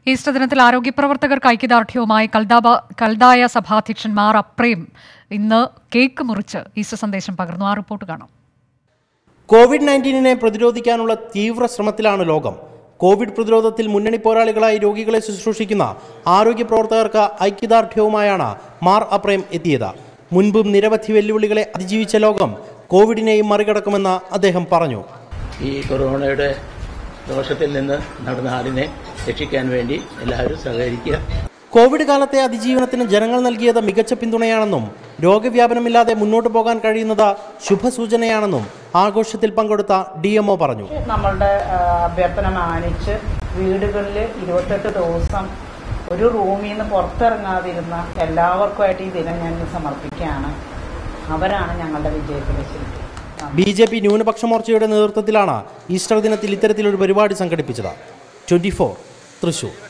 Easter ദിനത്തിൽ ആരോഗ്യ പ്രവർത്തകർക്ക് ഐക്യദാർഢ്യവുമായി കൽദാബ കൽദായ സഭാധ്യക്ഷൻ മാർ അപ്രേം ഇന്ന് കേക്ക് മുറിച്ച് ഈസ്റ്റർ സന്ദേശം പകർന്നു ആ റിപ്പോർട്ട് കാണാം കോവിഡ് നയൻറ്റീനിനെ പ്രതിരോധിക്കാനുള്ള തീവ്ര ശ്രമത്തിലാണ് ലോകം കോവിഡ് പ്രതിരോധത്തിൽ മുന്നണി പോരാളികളായി രോഗികളെ ശുശ്രൂഷിക്കുന്ന ആരോഗ്യ പ്രവർത്തകർക്ക് ഐക്യദാർഢ്യവുമായാണ് മാർ അപ്രേം എത്തിയത് മുൻപും നിരവധി വെല്ലുവിളികളെ അതിജീവിച്ച ലോകം കോവിഡിനെയും മറികടക്കുമെന്ന് അദ്ദേഹം പറഞ്ഞു ഈ കൊറോണയുടെ ദോഷത്തിൽ നിന്ന് നമ്മുടെ നാടിനെ രക്ഷിക്കാൻ വേണ്ടി എല്ലാവരും സഹകരിക്കുക കോവിഡ് കാലത്തെ അതിജീവനത്തിന് ജനങ്ങൾ നൽകിയത് മികച്ച പിന്തുണയാണെന്നും രോഗവ്യാപനമില്ലാതെ മുന്നോട്ട് പോകാൻ കഴിയുന്നത് ശുഭസൂചനയാണെന്നും ആഘോഷത്തിൽ പങ്കെടുത്ത ഡി പറഞ്ഞു നമ്മളുടെ ആ, അഭ്യർത്ഥന മാനിച്ച് വീടുകളിൽ ഇരുപത്തെട്ട് ദിവസം ഒരു റൂമിൽ നിന്ന് പുറത്തിറങ്ങാതിരുന്ന എല്ലാവർക്കുമായിട്ട് ഈ ദിനം ഞാൻ ഇന്ന് സമർപ്പിക്കുകയാണ് അവരാണ് ഞങ്ങളുടെ വിജയത്തിന്റെ ശില്പി ബി ജെ പി ന്യൂനപക്ഷ മോർച്ചയുടെ നേതൃത്വത്തിലാണ് ഈസ്റ്റർ ദിനത്തിൽ ഇത്തരത്തിലൊരു പരിപാടി സംഘടിപ്പിച്ചത് ട്വന്റി തൃശൂർ